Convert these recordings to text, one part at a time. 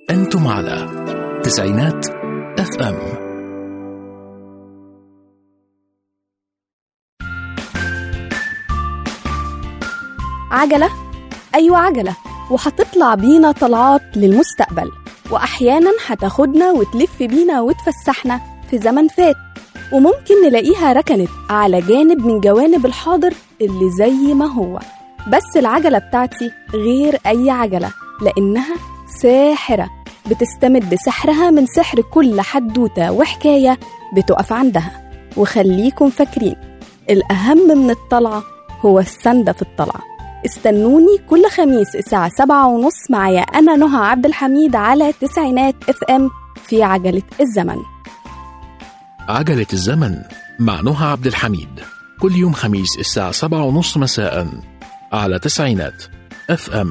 أنتم على تسعينات اف ام عجلة؟ أيوة عجلة وهتطلع بينا طلعات للمستقبل وأحيانا هتاخدنا وتلف بينا وتفسحنا في زمن فات وممكن نلاقيها ركنت على جانب من جوانب الحاضر اللي زي ما هو بس العجلة بتاعتي غير أي عجلة لأنها ساحرة بتستمد سحرها من سحر كل حدوتة وحكاية بتقف عندها وخليكم فاكرين الأهم من الطلعة هو السندة في الطلعة استنوني كل خميس الساعة سبعة ونص معايا أنا نهى عبد الحميد على تسعينات اف ام في عجلة الزمن عجلة الزمن مع نهى عبد الحميد كل يوم خميس الساعة سبعة ونص مساء على تسعينات اف ام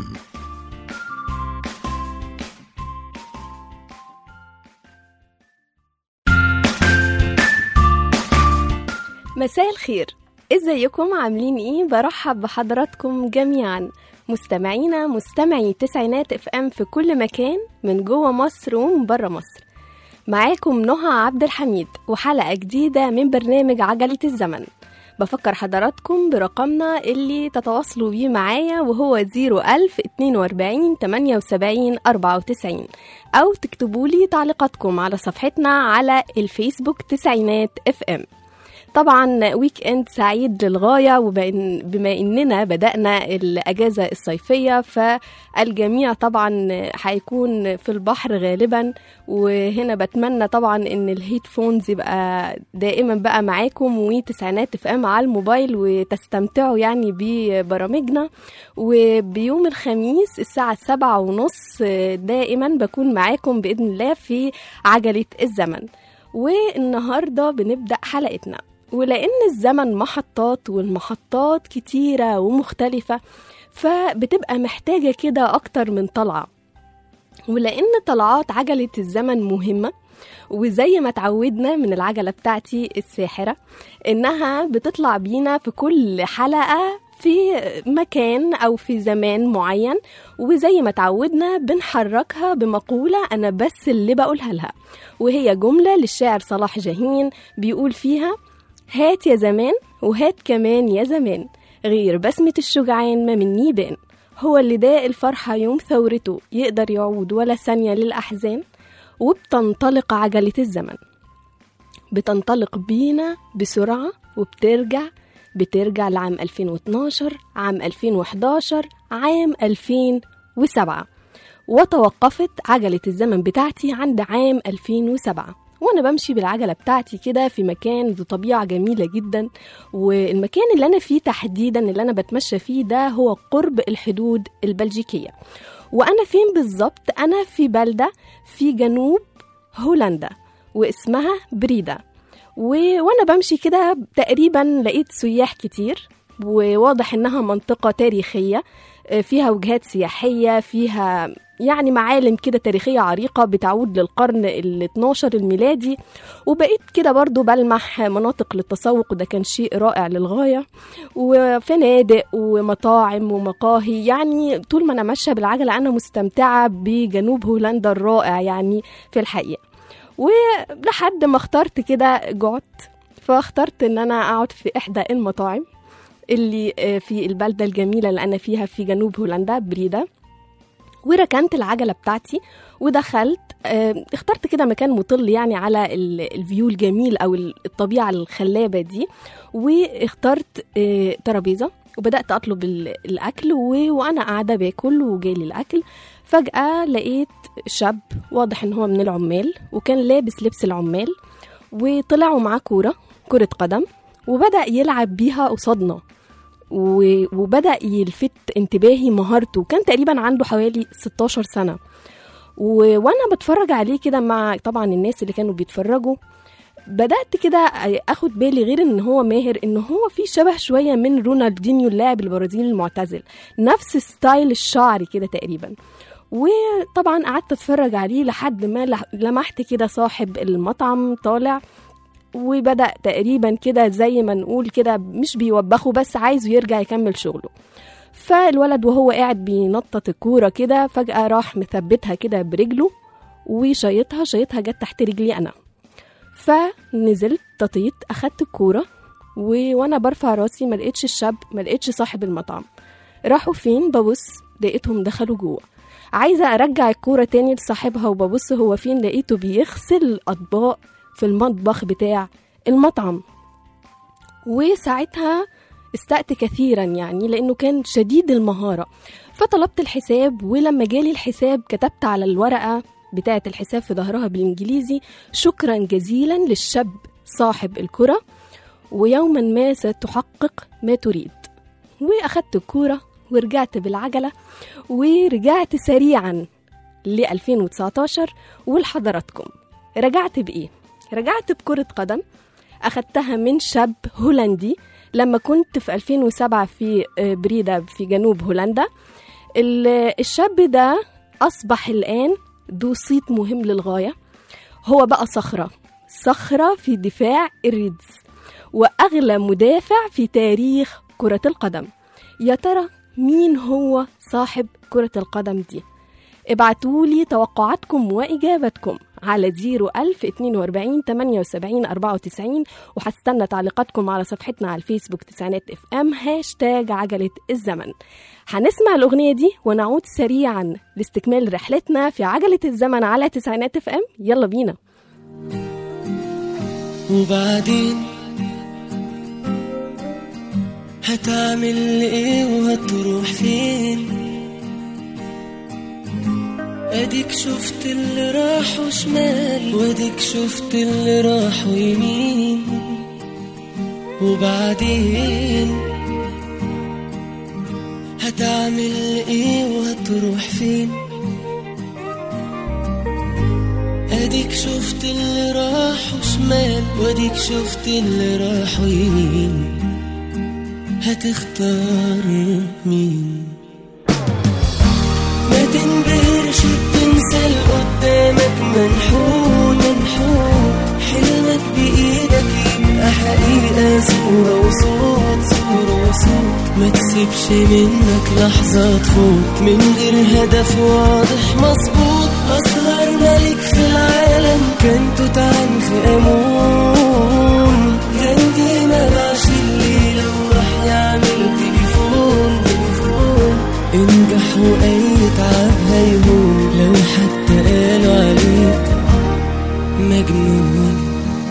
مساء الخير ازيكم عاملين ايه برحب بحضراتكم جميعا مستمعينا مستمعي تسعينات اف ام في كل مكان من جوه مصر ومن بره مصر معاكم نهى عبد الحميد وحلقة جديدة من برنامج عجلة الزمن بفكر حضراتكم برقمنا اللي تتواصلوا بيه معايا وهو 01000 42 78 94 أو تكتبوا لي تعليقاتكم على صفحتنا على الفيسبوك تسعينات اف ام طبعا ويك اند سعيد للغايه وبما بما اننا بدانا الاجازه الصيفيه فالجميع طبعا هيكون في البحر غالبا وهنا بتمنى طبعا ان الهيدفونز يبقى دائما بقى معاكم وتسعينات اف ام على الموبايل وتستمتعوا يعني ببرامجنا وبيوم الخميس الساعه سبعة ونص دائما بكون معاكم باذن الله في عجله الزمن والنهارده بنبدا حلقتنا ولأن الزمن محطات والمحطات كتيرة ومختلفة فبتبقى محتاجة كده أكتر من طلعة ولأن طلعات عجلة الزمن مهمة وزي ما اتعودنا من العجلة بتاعتي الساحرة إنها بتطلع بينا في كل حلقة في مكان أو في زمان معين وزي ما اتعودنا بنحركها بمقولة أنا بس اللي بقولها لها وهي جملة للشاعر صلاح جاهين بيقول فيها هات يا زمان وهات كمان يا زمان غير بسمة الشجعان ما مني بان هو اللي داق الفرحة يوم ثورته يقدر يعود ولا ثانية للأحزان وبتنطلق عجلة الزمن بتنطلق بينا بسرعة وبترجع بترجع لعام 2012 عام 2011 عام 2007 وتوقفت عجلة الزمن بتاعتي عند عام 2007 وانا بمشي بالعجله بتاعتي كده في مكان ذو طبيعه جميله جدا والمكان اللي انا فيه تحديدا اللي انا بتمشى فيه ده هو قرب الحدود البلجيكيه وانا فين بالظبط انا في بلده في جنوب هولندا واسمها بريدا و... وانا بمشي كده تقريبا لقيت سياح كتير وواضح انها منطقه تاريخيه فيها وجهات سياحيه فيها يعني معالم كده تاريخية عريقة بتعود للقرن ال 12 الميلادي وبقيت كده برضو بلمح مناطق للتسوق وده كان شيء رائع للغاية وفنادق ومطاعم ومقاهي يعني طول ما أنا ماشية بالعجلة أنا مستمتعة بجنوب هولندا الرائع يعني في الحقيقة ولحد ما اخترت كده جعت فاخترت ان انا اقعد في احدى المطاعم اللي في البلدة الجميلة اللي أنا فيها في جنوب هولندا بريدا وركنت العجله بتاعتي ودخلت اخترت كده مكان مطل يعني على الفيو الجميل او الطبيعه الخلابه دي واخترت ترابيزه وبدات اطلب الاكل وانا قاعده باكل وجالي الاكل فجاه لقيت شاب واضح ان هو من العمال وكان لابس لبس العمال وطلع ومعاه كوره كره قدم وبدا يلعب بيها قصادنا وبدأ يلفت انتباهي مهارته كان تقريبا عنده حوالي 16 سنة و... وانا بتفرج عليه كده مع طبعا الناس اللي كانوا بيتفرجوا بدأت كده اخد بالي غير ان هو ماهر ان هو في شبه شوية من رونالدينيو اللاعب البرازيلي المعتزل نفس ستايل الشعر كده تقريبا وطبعا قعدت اتفرج عليه لحد ما لمحت كده صاحب المطعم طالع وبدأ تقريبا كده زي ما نقول كده مش بيوبخه بس عايزه يرجع يكمل شغله فالولد وهو قاعد بينطط الكورة كده فجأة راح مثبتها كده برجله وشايطها شايطها جت تحت رجلي انا فنزلت تطيت اخدت الكوره و... وانا برفع راسي ما لقيتش الشاب ما لقيتش صاحب المطعم راحوا فين ببص لقيتهم دخلوا جوه عايزه ارجع الكوره تاني لصاحبها وببص هو فين لقيته بيغسل الاطباق في المطبخ بتاع المطعم وساعتها استأت كثيرا يعني لأنه كان شديد المهارة فطلبت الحساب ولما جالي الحساب كتبت على الورقة بتاعة الحساب في ظهرها بالإنجليزي شكرا جزيلا للشاب صاحب الكرة ويوما ما ستحقق ما تريد وأخدت الكورة ورجعت بالعجلة ورجعت سريعا ل 2019 ولحضراتكم رجعت بإيه؟ رجعت بكرة قدم أخدتها من شاب هولندي لما كنت في 2007 في بريدة في جنوب هولندا الشاب ده أصبح الآن ذو صيت مهم للغاية هو بقى صخرة صخرة في دفاع الريدز وأغلى مدافع في تاريخ كرة القدم يا ترى مين هو صاحب كرة القدم دي ابعتولي توقعاتكم وإجابتكم على 01042 78 94 وهستنى تعليقاتكم على صفحتنا على الفيسبوك تسعينات اف ام هاشتاج عجلة الزمن هنسمع الأغنية دي ونعود سريعا لاستكمال رحلتنا في عجلة الزمن على تسعينات اف ام يلا بينا وبعدين هتعمل ايه وهتروح فين اديك شفت اللي راحوا شمال واديك شفت اللي راحوا يمين وبعدين هتعمل ايه وهتروح فين اديك شفت اللي راحوا شمال واديك شفت اللي راحوا يمين هتختار مين ما تنبهرش بتنسى اللي قدامك منحول منحول حلمك بإيدك يبقى حقيقة صورة وصوت صورة وصوت ما تسيبش منك لحظة تفوت من غير هدف واضح مظبوط أصغر ملك في العالم كان توت عنخ آمون غاندي ما باعش الليلة وراح يعمل تليفون تليفون انجح وأي تعب هيهون لو حتى قالوا عليك مجنون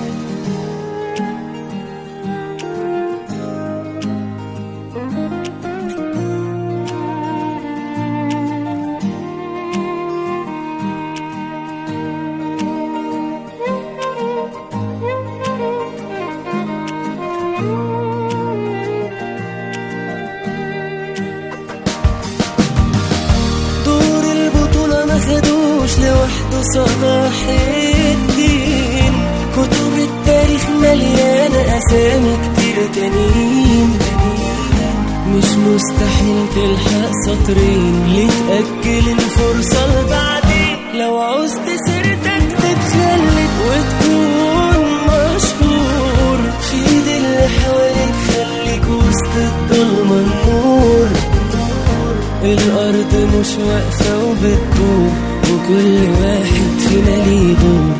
دور البطولة ما خدوش لوحده صلاح الدين كتب التاريخ مليانة أسامي كتير تانيين مش مستحيل تلحق سطرين ليه تأجل الفرصة لبعدين لو عوزت سيرتك تتخلد وتكون مشهور في ايد اللي حواليك خليك وسط الضلمة النور الأرض مش واقفة وبتدور وكل واحد فينا ليه دور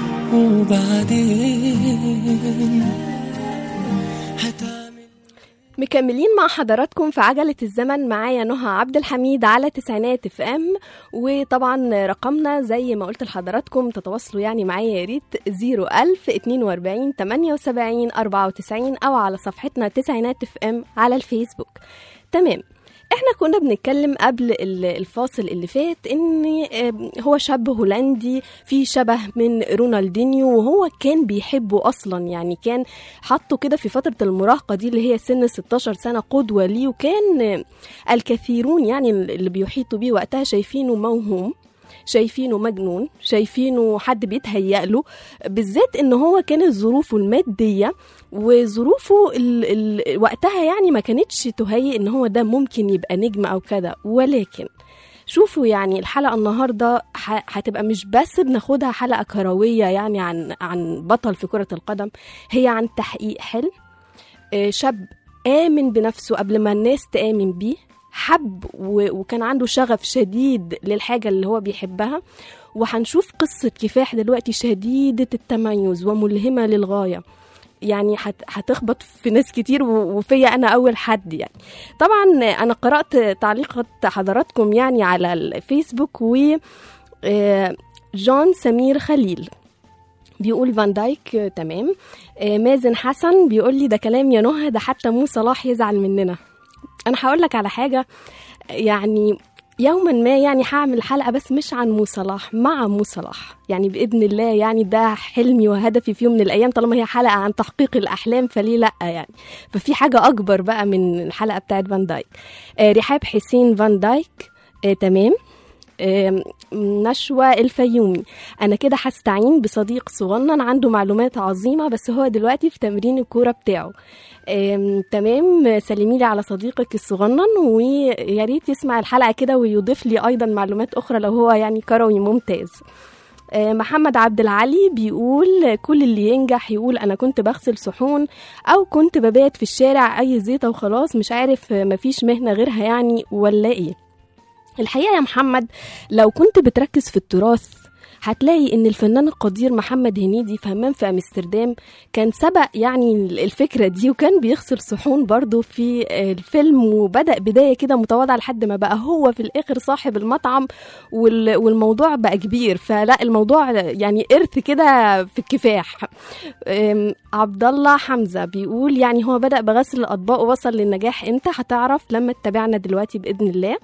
وبعدين هتعمل مكملين مع حضراتكم في عجلة الزمن معايا نهى عبد الحميد على تسعينات اف ام وطبعا رقمنا زي ما قلت لحضراتكم تتواصلوا يعني معايا يا ريت 01000 42 78 94 او على صفحتنا تسعينات اف ام على الفيسبوك تمام احنا كنا بنتكلم قبل ال- الفاصل اللي فات ان آم، هو شاب هولندي في شبه من رونالدينيو وهو كان بيحبه اصلا يعني كان حطه كده في فتره المراهقه دي اللي هي سن 16 سنه قدوه ليه وكان آم، الكثيرون يعني اللي بيحيطوا بيه وقتها شايفينه موهوم شايفينه مجنون شايفينه حد بيتهيأ له بالذات ان هو كانت ظروفه الماديه وظروفه ال ال وقتها يعني ما كانتش تهيئ ان هو ده ممكن يبقى نجم او كذا ولكن شوفوا يعني الحلقه النهارده ح- هتبقى مش بس بناخدها حلقه كرويه يعني عن عن بطل في كره القدم هي عن تحقيق حلم آه، شاب آمن بنفسه قبل ما الناس تآمن بيه حب و- وكان عنده شغف شديد للحاجة اللي هو بيحبها وهنشوف قصة كفاح دلوقتي شديدة التميز وملهمة للغاية يعني هت- هتخبط في ناس كتير و- وفيا انا اول حد يعني طبعا انا قرات تعليقات حضراتكم يعني على الفيسبوك و آه، جون سمير خليل بيقول فان دايك آه، تمام آه، مازن حسن بيقول لي ده كلام يا نهى ده حتى مو صلاح يزعل مننا انا هقول لك على حاجه يعني يوما ما يعني هعمل حلقه بس مش عن مو صلاح مع مو صلاح يعني باذن الله يعني ده حلمي وهدفي في يوم من الايام طالما هي حلقه عن تحقيق الاحلام فليه لا يعني ففي حاجه اكبر بقى من الحلقه بتاعت فان دايك آه رحاب حسين فان دايك آه تمام آم، نشوى الفيومي انا كده هستعين بصديق صغنن عنده معلومات عظيمه بس هو دلوقتي في تمرين الكوره بتاعه آم، تمام سلمي لي على صديقك الصغنن ويا ريت يسمع الحلقه كده ويضيف لي ايضا معلومات اخرى لو هو يعني كروي ممتاز آه، محمد عبد العلي بيقول كل اللي ينجح يقول انا كنت بغسل صحون او كنت ببات في الشارع اي زيطه وخلاص مش عارف آه، مفيش مهنه غيرها يعني ولا ايه الحقيقه يا محمد لو كنت بتركز في التراث هتلاقي ان الفنان القدير محمد هنيدي في همام في امستردام كان سبق يعني الفكره دي وكان بيغسل صحون برضه في الفيلم وبدا بدايه كده متواضعه لحد ما بقى هو في الاخر صاحب المطعم وال- والموضوع بقى كبير فلا الموضوع يعني ارث كده في الكفاح أم، عبد الله حمزه بيقول يعني هو بدا بغسل الاطباق ووصل للنجاح امتى هتعرف لما تتابعنا دلوقتي باذن الله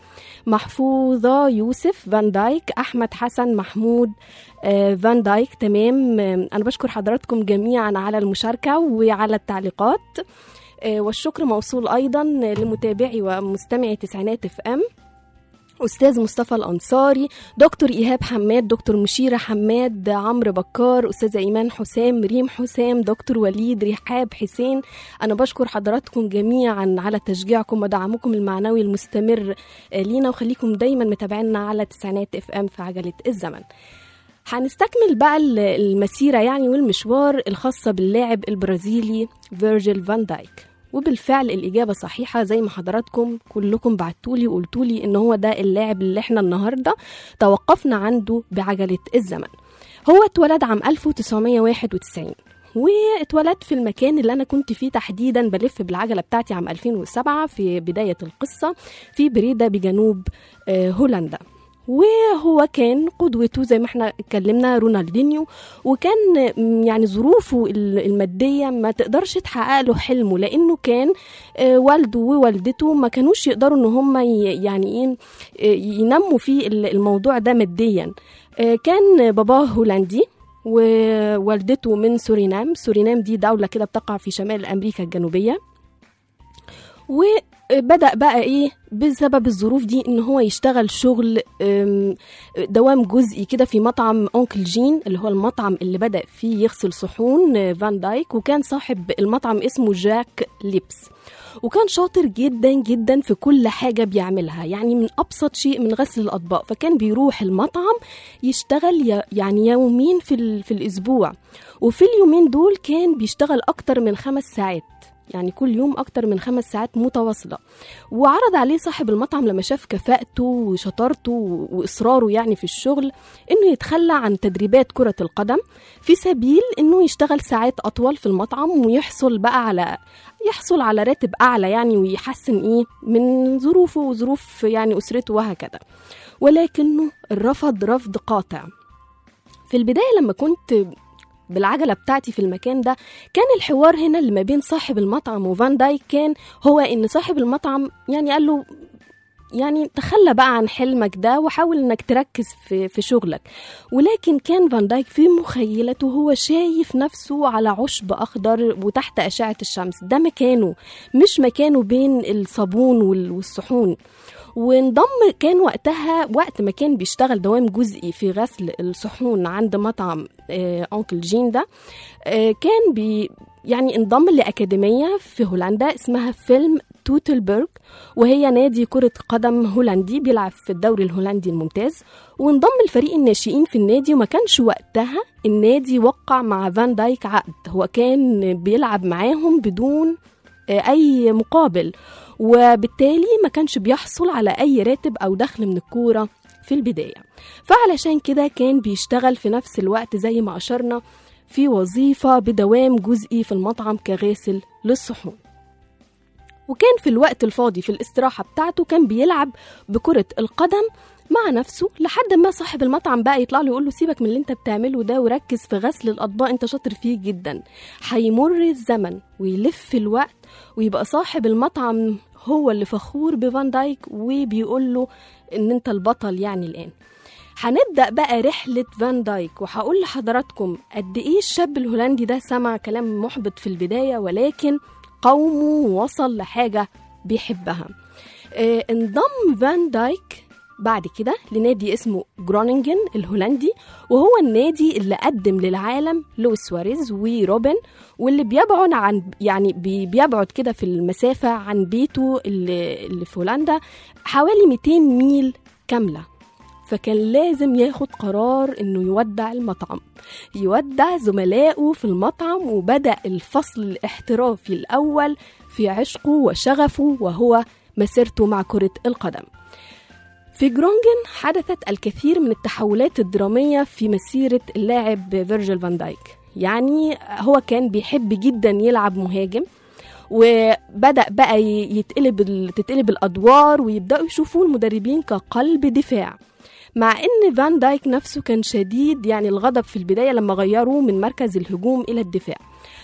محفوظه يوسف فان دايك احمد حسن محمود آه، فان دايك تمام آه، انا بشكر حضراتكم جميعا على المشاركه وعلى التعليقات آه، والشكر موصول ايضا لمتابعي ومستمعي تسعينات اف ام استاذ مصطفى الانصاري دكتور ايهاب حماد دكتور مشيره حماد عمرو بكار استاذه ايمان حسام ريم حسام دكتور وليد رحاب حسين انا بشكر حضراتكم جميعا على تشجيعكم ودعمكم المعنوي المستمر آه، لينا وخليكم دايما متابعينا على تسعينات اف ام في عجله الزمن هنستكمل بقى ال- المسيرة يعني والمشوار الخاصة باللاعب البرازيلي فيرجيل فان دايك وبالفعل الإجابة صحيحة زي ما حضراتكم كلكم بعتولي وقلتولي إن هو ده اللاعب اللي احنا النهاردة توقفنا عنده بعجلة الزمن هو اتولد عام 1991 واتولدت في المكان اللي انا كنت فيه تحديدا بلف بالعجله بتاعتي عام 2007 في بدايه القصه في بريده بجنوب آه، هولندا وهو كان قدوته زي ما احنا اتكلمنا رونالدينيو وكان م، يعني ظروفه ال- الماديه ما تقدرش تحقق له حلمه لانه كان آه، والده ووالدته ما كانوش يقدروا ان هم ي- يعني ايه آه، ينموا في ال- الموضوع ده ماديا آه، كان باباه هولندي ووالدته من سورينام سورينام دي دولة كده بتقع في شمال أمريكا الجنوبية وبدأ بقى إيه بسبب الظروف دي إن هو يشتغل شغل أم، دوام جزئي كده في مطعم أونكل جين اللي هو المطعم اللي بدأ فيه يغسل صحون آه، فان دايك وكان صاحب المطعم اسمه جاك ليبس وكان شاطر جدا جدا في كل حاجة بيعملها يعني من أبسط شيء من غسل الأطباق فكان بيروح المطعم يشتغل ي- يعني يومين في, ال- في الأسبوع وفي اليومين دول كان بيشتغل أكتر من خمس ساعات يعني كل يوم أكتر من خمس ساعات متواصلة وعرض عليه صاحب المطعم لما شاف كفاءته وشطارته وإصراره يعني في الشغل إنه يتخلى عن تدريبات كرة القدم في سبيل إنه يشتغل ساعات أطول في المطعم ويحصل بقى على يحصل على راتب أعلى يعني ويحسن إيه من ظروفه وظروف يعني أسرته وهكذا ولكنه رفض رفض قاطع في البداية لما كنت بالعجلة بتاعتي في المكان ده كان الحوار هنا اللي ما بين صاحب المطعم وفان دايك كان هو ان صاحب المطعم يعني قال له يعني تخلى بقى عن حلمك ده وحاول انك تركز في, في شغلك ولكن كان فان دايك في مخيلته هو شايف نفسه على عشب اخضر وتحت اشعه الشمس ده مكانه مش مكانه بين الصابون وال- والصحون وانضم كان وقتها وقت ما كان بيشتغل دوام جزئي في غسل الصحون عند مطعم آه، أونكل جين ده آه، كان بي يعني انضم لأكاديمية في هولندا اسمها فيلم توتلبرغ وهي نادي كرة قدم هولندي بيلعب في الدوري الهولندي الممتاز وانضم لفريق الناشئين في النادي وما كانش وقتها النادي وقع مع فان دايك عقد هو كان بيلعب معاهم بدون آه، اي مقابل وبالتالي ما كانش بيحصل على اي راتب او دخل من الكوره في البدايه فعلشان كده كان بيشتغل في نفس الوقت زي ما اشرنا في وظيفه بدوام جزئي في المطعم كغاسل للصحون وكان في الوقت الفاضي في الاستراحة بتاعته كان بيلعب بكرة القدم مع نفسه لحد ما صاحب المطعم بقى يطلع له يقول له سيبك من اللي انت بتعمله ده وركز في غسل الاطباق انت شاطر فيه جدا هيمر الزمن ويلف الوقت ويبقى صاحب المطعم هو اللي فخور بفان دايك وبيقول له ان انت البطل يعني الان هنبدأ بقى رحلة فان دايك وهقول لحضراتكم قد ايه الشاب الهولندي ده سمع كلام محبط في البداية ولكن قومه وصل لحاجة بيحبها آه، انضم فان دايك بعد كده لنادي اسمه جرونينجن الهولندي وهو النادي اللي قدم للعالم لويس سواريز وروبن واللي بيبعد عن يعني بي- بيبعد كده في المسافة عن بيته اللي, اللي في هولندا حوالي 200 ميل كاملة فكان لازم ياخد قرار انه يودع المطعم يودع زملائه في المطعم وبدأ الفصل الاحترافي الأول في عشقه وشغفه وهو مسيرته مع كرة القدم في جرونجن حدثت الكثير من التحولات الدرامية في مسيرة اللاعب فيرجيل فان دايك يعني هو كان بيحب جدا يلعب مهاجم وبدأ بقى ي- يتقلب ال- تتقلب الأدوار ويبدأوا يشوفوا المدربين كقلب دفاع مع ان فان دايك نفسه كان شديد يعني الغضب في البدايه لما غيروه من مركز الهجوم الى الدفاع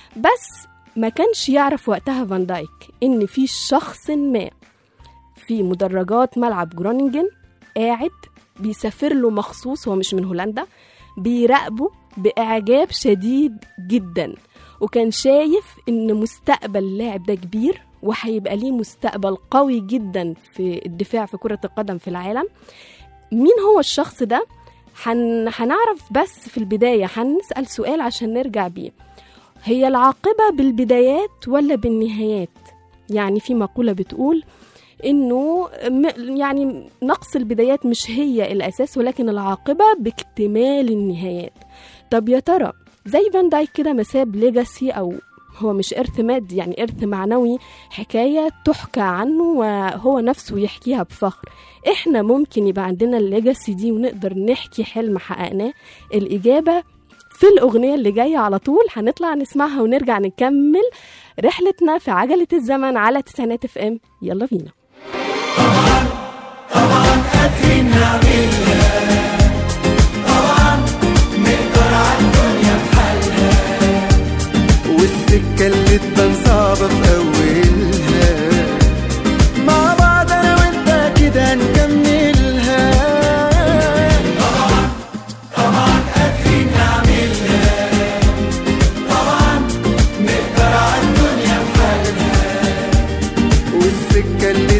بس ما كانش يعرف وقتها فان دايك ان في شخص ما في مدرجات ملعب جرونينجن قاعد بيسافر له مخصوص هو مش من هولندا بيراقبه بإعجاب شديد جدا وكان شايف إن مستقبل اللاعب ده كبير وهيبقى ليه مستقبل قوي جدا في الدفاع في كرة القدم في العالم مين هو الشخص ده هن... هنعرف بس في البداية هنسأل سؤال عشان نرجع بيه هي العاقبة بالبدايات ولا بالنهايات يعني في مقولة بتقول انه م- يعني نقص البدايات مش هي الاساس ولكن العاقبة باكتمال النهايات طب يا ترى زي فان دايك كده مساب ليجاسي او هو مش إرث مادي يعني إرث معنوي حكاية تحكى عنه وهو نفسه يحكيها بفخر إحنا ممكن يبقى عندنا الليجاسي دي ونقدر نحكي حلم حققناه الإجابة في الأغنية اللي جاية على طول هنطلع نسمعها ونرجع نكمل رحلتنا في عجلة الزمن على تسعينات اف ام يلا بينا والسكة اللي تبان صعبة في أولها مع بعض أنا وأنت كده نكملها طبعا طبعا قادرين نعملها طبعا نقدر على الدنيا بحالها والسكة اللي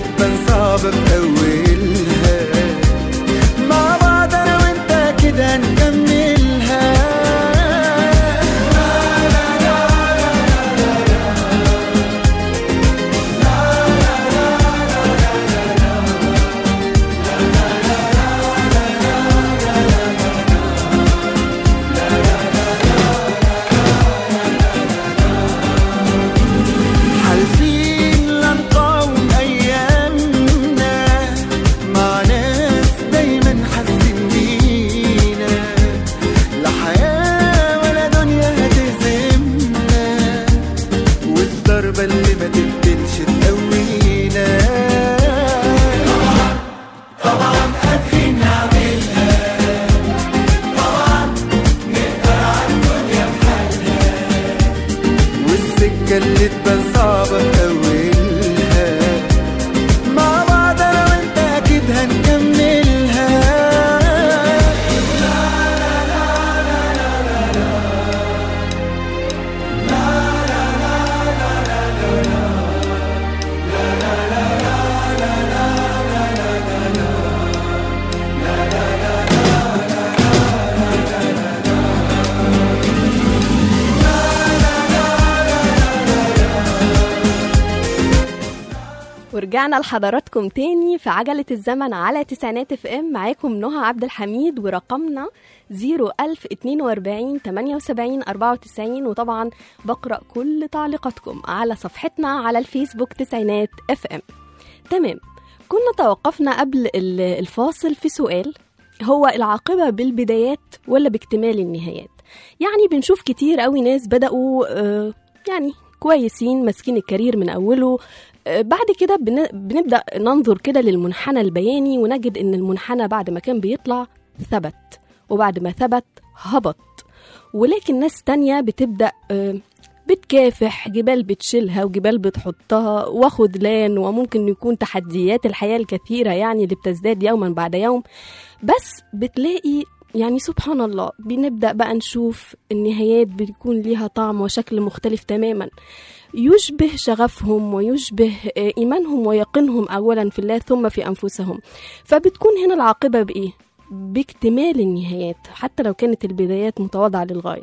ورجعنا لحضراتكم تاني في عجلة الزمن على تسعينات اف ام معاكم نهى عبد الحميد ورقمنا 01042 78 94 وطبعا بقرأ كل تعليقاتكم على صفحتنا على الفيسبوك تسعينات اف ام تمام كنا توقفنا قبل ال- الفاصل في سؤال هو العاقبة بالبدايات ولا باكتمال النهايات يعني بنشوف كتير قوي ناس بدأوا آه، يعني كويسين ماسكين الكارير من أوله آه، بعد كده بن- بنبدأ ننظر كده للمنحنى البياني ونجد إن المنحنى بعد ما كان بيطلع ثبت وبعد ما ثبت هبط ولكن ناس تانية بتبدأ آه، بتكافح جبال بتشيلها وجبال بتحطها وخذلان وممكن يكون تحديات الحياة الكثيرة يعني اللي بتزداد يوما بعد يوم بس بتلاقي يعني سبحان الله بنبدأ بقى نشوف النهايات بيكون ليها طعم وشكل مختلف تماما يشبه شغفهم ويشبه آه، إيمانهم ويقينهم أولا في الله ثم في أنفسهم فبتكون هنا العاقبة بإيه؟ باكتمال النهايات حتى لو كانت البدايات متواضعة للغاية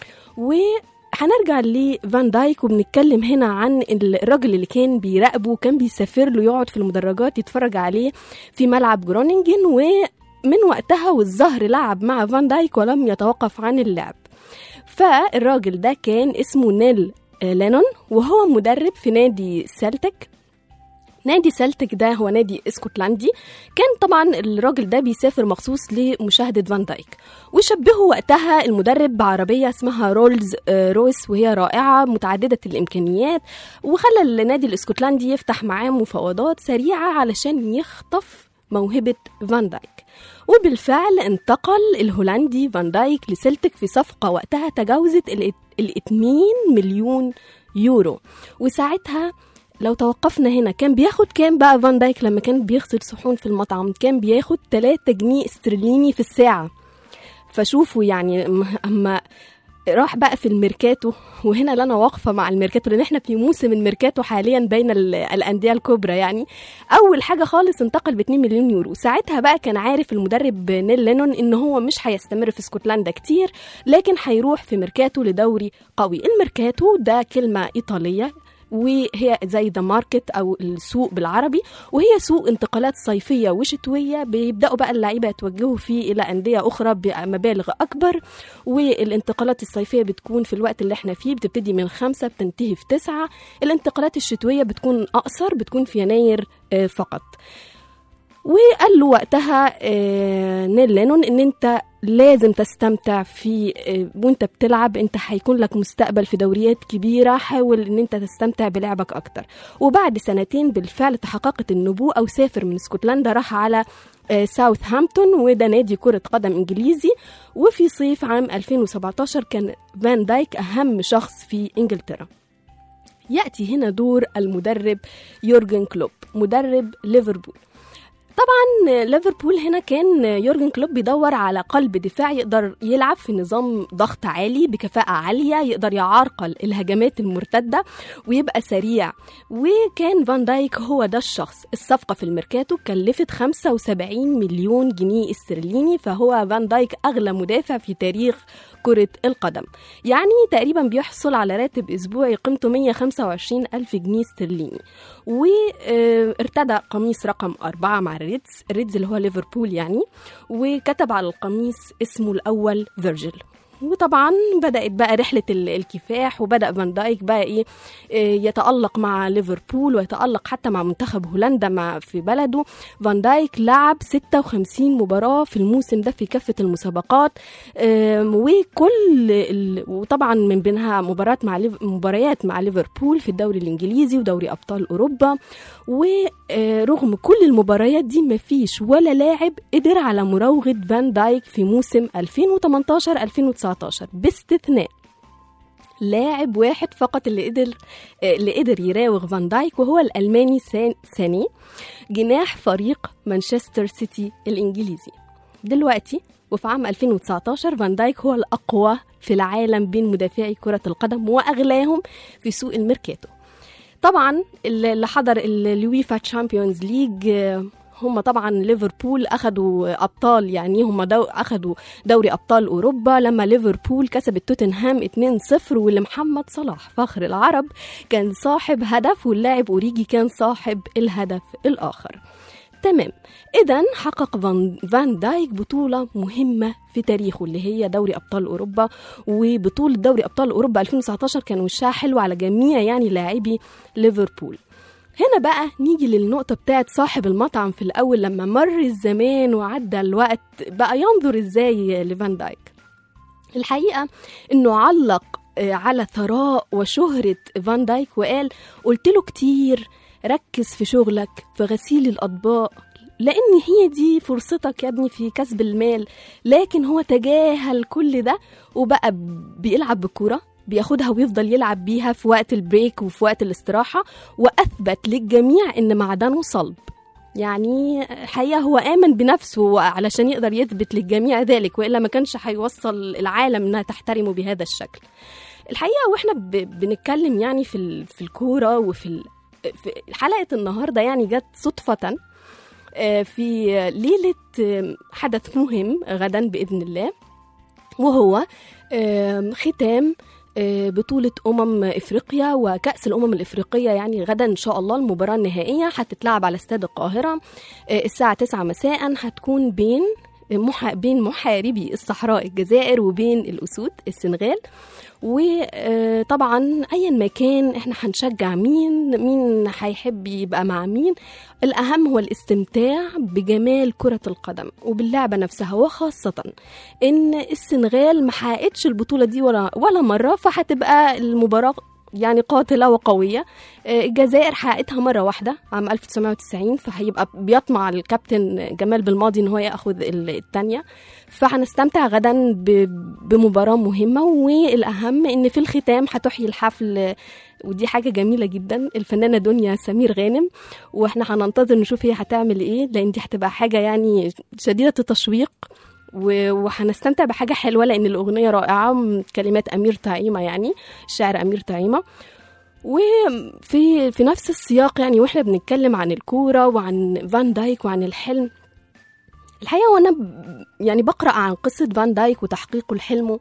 وهنرجع لفان دايك وبنتكلم هنا عن الراجل اللي كان بيراقبه وكان بيسافر له يقعد في المدرجات يتفرج عليه في ملعب جرونينجن ومن وقتها والظهر لعب مع فان دايك ولم يتوقف عن اللعب فالراجل ده كان اسمه نيل آه، لينون وهو مدرب في نادي سلتك نادي سلتك ده هو نادي اسكتلندي كان طبعا الراجل ده بيسافر مخصوص لمشاهدة فان دايك وشبهوا وقتها المدرب بعربية اسمها رولز آه، رويس وهي رائعة متعددة الإمكانيات وخلى النادي الاسكتلندي يفتح معاه مفاوضات سريعة علشان يخطف موهبة فان دايك وبالفعل انتقل الهولندي فان دايك لسلتك في صفقة وقتها تجاوزت ال ال 2 مليون يورو وساعتها لو توقفنا هنا كان بياخد كام بقى فان دايك لما كان بيغسل صحون في المطعم كان بياخد 3 جنيه استرليني في الساعة فشوفوا يعني أم- اما راح بقى في الميركاتو وهنا اللي انا واقفه مع الميركاتو لان احنا في موسم الميركاتو حاليا بين ال- الانديه الكبرى يعني اول حاجه خالص انتقل ب 2 مليون يورو ساعتها بقى كان عارف المدرب نيل لينون ان هو مش هيستمر في اسكتلندا كتير لكن هيروح في ميركاتو لدوري قوي الميركاتو ده كلمه ايطاليه وهي زي ذا ماركت او السوق بالعربي وهي سوق انتقالات صيفيه وشتويه بيبداوا بقى اللعيبه يتوجهوا فيه الى انديه اخرى بمبالغ اكبر والانتقالات الصيفيه بتكون في الوقت اللي احنا فيه بتبتدي من خمسة بتنتهي في تسعة الانتقالات الشتويه بتكون اقصر بتكون في يناير آه، فقط وقال له وقتها آه، نيل لينون ان انت لازم تستمتع في آه، وانت بتلعب انت هيكون لك مستقبل في دوريات كبيره حاول ان انت تستمتع بلعبك اكتر وبعد سنتين بالفعل تحققت النبوءه وسافر من اسكتلندا راح على آه، ساوثهامبتون وده نادي كرة قدم إنجليزي وفي صيف عام 2017 كان فان دايك أهم شخص في إنجلترا يأتي هنا دور المدرب يورجن كلوب مدرب ليفربول طبعا ليفربول هنا كان يورجن كلوب بيدور على قلب دفاع يقدر يلعب في نظام ضغط عالي بكفاءة عالية يقدر يعرقل الهجمات المرتدة ويبقى سريع وكان فان دايك هو ده الشخص الصفقة في الميركاتو كلفت 75 مليون جنيه استرليني فهو فان دايك أغلى مدافع في تاريخ كرة القدم يعني تقريبا بيحصل على راتب أسبوعي قيمته 125 ألف جنيه استرليني وارتدى قميص رقم أربعة مع الريدز الريدز اللي هو ليفربول يعني وكتب على القميص اسمه الأول فيرجل وطبعا بدأت بقى رحلة ال- الكفاح وبدأ فان دايك بقى إيه إيه، يتألق مع ليفربول ويتألق حتى مع منتخب هولندا مع في بلده فان دايك لعب 56 مباراة في الموسم ده في كافة المسابقات آم، وكل ال... وطبعا من بينها مباراة مع ليف... مباريات مع ليفربول في الدوري الإنجليزي ودوري أبطال أوروبا ورغم كل المباريات دي مفيش ولا لاعب قدر على مراوغة فان دايك في موسم 2018-2019 باستثناء لاعب واحد فقط اللي قدر اللي قدر يراوغ فان دايك وهو الألماني سان... ساني جناح فريق مانشستر سيتي الإنجليزي دلوقتي وفي عام 2019 فان دايك هو الأقوى في العالم بين مدافعي كرة القدم وأغلاهم في سوق الميركاتو طبعا اللي حضر اليويفا تشامبيونز ليج هم طبعا ليفربول اخدوا ابطال يعني هم دو اخدوا دوري ابطال اوروبا لما ليفربول كسبت توتنهام 2-0 واللي محمد صلاح فخر العرب كان صاحب هدف واللاعب اوريجي كان صاحب الهدف الاخر تمام اذا حقق فان, فان دايك بطوله مهمه في تاريخه اللي هي دوري ابطال اوروبا وبطوله دوري ابطال اوروبا 2019 كان وشها حلو على جميع يعني لاعبي ليفربول هنا بقى نيجي للنقطة بتاعت صاحب المطعم في الأول لما مر الزمان وعدى الوقت بقى ينظر إزاي لفان دايك الحقيقة إنه علق آه، على ثراء وشهرة فان دايك وقال قلت له كتير ركز في شغلك في غسيل الأطباق لأن هي دي فرصتك يا ابني في كسب المال لكن هو تجاهل كل ده وبقى بيلعب بالكورة بياخدها ويفضل يلعب بيها في وقت البريك وفي وقت الاستراحة وأثبت للجميع إن معدنه صلب يعني الحقيقة هو آمن بنفسه علشان يقدر يثبت للجميع ذلك وإلا ما كانش هيوصل العالم إنها تحترمه بهذا الشكل الحقيقة وإحنا ب- بنتكلم يعني في ال- في الكورة وفي ال- في حلقة النهاردة يعني جت صدفة آه، في ليلة آه، حدث مهم غدا بإذن الله وهو آم، ختام آه، بطولة أمم إفريقيا وكأس الأمم الإفريقية يعني غدا إن شاء الله المباراة النهائية هتتلعب على استاد القاهرة آه، الساعة 9 مساء هتكون بين محا بين محاربي الصحراء الجزائر وبين الأسود السنغال وطبعا ايا ما كان احنا هنشجع مين مين هيحب يبقى مع مين الاهم هو الاستمتاع بجمال كره القدم وباللعبه نفسها وخاصه ان السنغال ما حققتش البطوله دي ولا ولا مره فهتبقى المباراه يعني قاتلة وقوية آه، الجزائر حققتها مرة واحدة عام 1990 فهيبقى بيطمع الكابتن جمال بالماضي ان هو ياخذ الثانية فهنستمتع غدا ب- بمباراة مهمة والأهم إن في الختام هتحيي الحفل ودي حاجة جميلة جدا الفنانة دنيا سمير غانم واحنا هننتظر نشوف هي هتعمل ايه لأن دي هتبقى حاجة يعني شديدة التشويق و- وهنستمتع بحاجة حلوة لأن الأغنية رائعة من كلمات أمير طعيمة يعني الشاعر أمير طعيمة وفي في نفس السياق يعني واحنا بنتكلم عن الكورة وعن فان دايك وعن الحلم الحقيقة وأنا ب- يعني بقرأ عن قصة فان دايك وتحقيقه لحلمه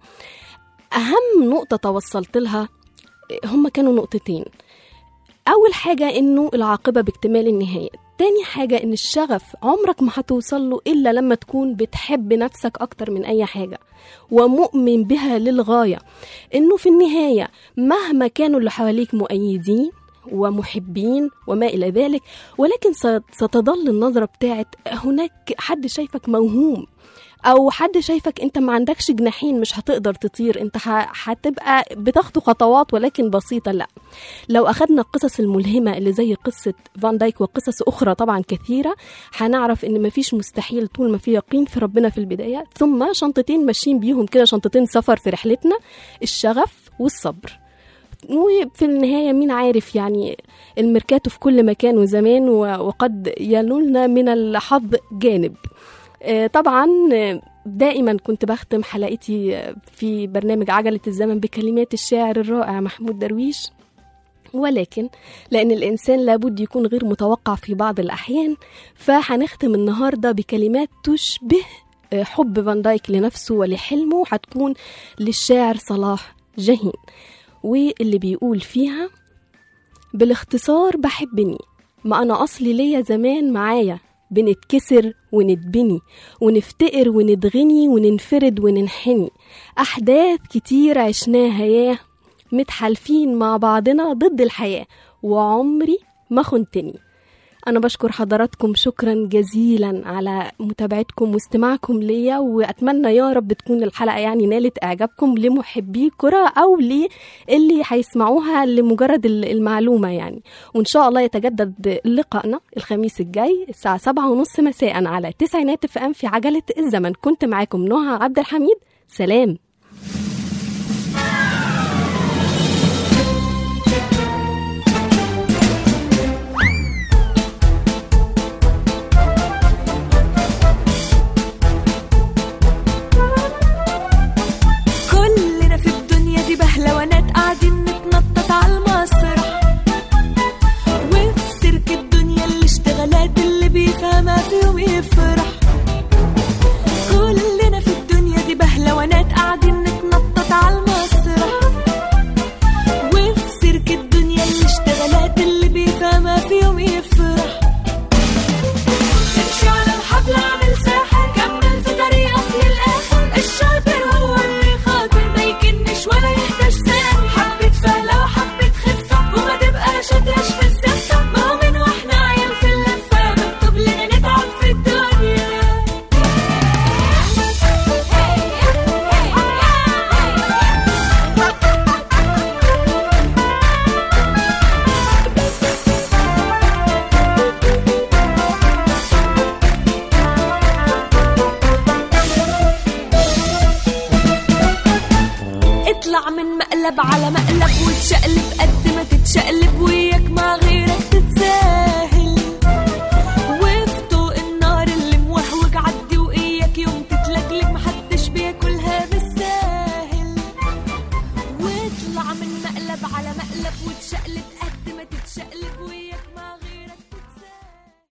أهم نقطة توصلت لها هما كانوا نقطتين أول حاجة إنه العاقبة باكتمال النهاية تاني حاجة إن الشغف عمرك ما هتوصل له إلا لما تكون بتحب نفسك أكتر من أي حاجة ومؤمن بها للغاية إنه في النهاية مهما كانوا اللي حواليك مؤيدين ومحبين وما إلى ذلك ولكن ست- ستظل النظرة بتاعت هناك حد شايفك موهوم او حد شايفك انت ما عندكش جناحين مش هتقدر تطير انت ه- هتبقى بتاخد خطوات ولكن بسيطه لا لو اخدنا القصص الملهمه اللي زي قصه فان دايك وقصص اخرى طبعا كثيره هنعرف ان مفيش مستحيل طول ما في يقين في ربنا في البدايه ثم شنطتين ماشيين بيهم كده شنطتين سفر في رحلتنا الشغف والصبر وفي النهاية مين عارف يعني الميركاتو في كل مكان وزمان و- وقد ينولنا من الحظ جانب آه، طبعا آه، دائما كنت بختم حلقتي آه، في برنامج عجلة الزمن بكلمات الشاعر الرائع محمود درويش ولكن لأن الإنسان لابد يكون غير متوقع في بعض الأحيان فهنختم النهاردة بكلمات تشبه آه، حب فان دايك لنفسه ولحلمه هتكون للشاعر صلاح جاهين واللي بيقول فيها بالاختصار بحبني ما أنا أصلي ليا زمان معايا بنتكسر ونتبني ونفتقر ونتغني وننفرد وننحني أحداث كتير عشناها ياه متحالفين مع بعضنا ضد الحياة وعمري ما خنتني أنا بشكر حضراتكم شكرا جزيلا على متابعتكم واستماعكم ليا وأتمنى يا رب تكون الحلقة يعني نالت إعجابكم لمحبي الكرة أو للي هيسمعوها لمجرد ال- المعلومة يعني وإن شاء الله يتجدد لقائنا الخميس الجاي الساعة سبعة ونص مساء على تسعينات اف ام في عجلة الزمن كنت معاكم نهى عبد الحميد سلام كلنا في الدنيا دي بهلوانات قاعدين نتنطط على المسرح وفي سيرك الدنيا الاشتغالات اللي بيفهمها في على مقلب وتشقلب قد ما تتشقلب وياك مع غيرك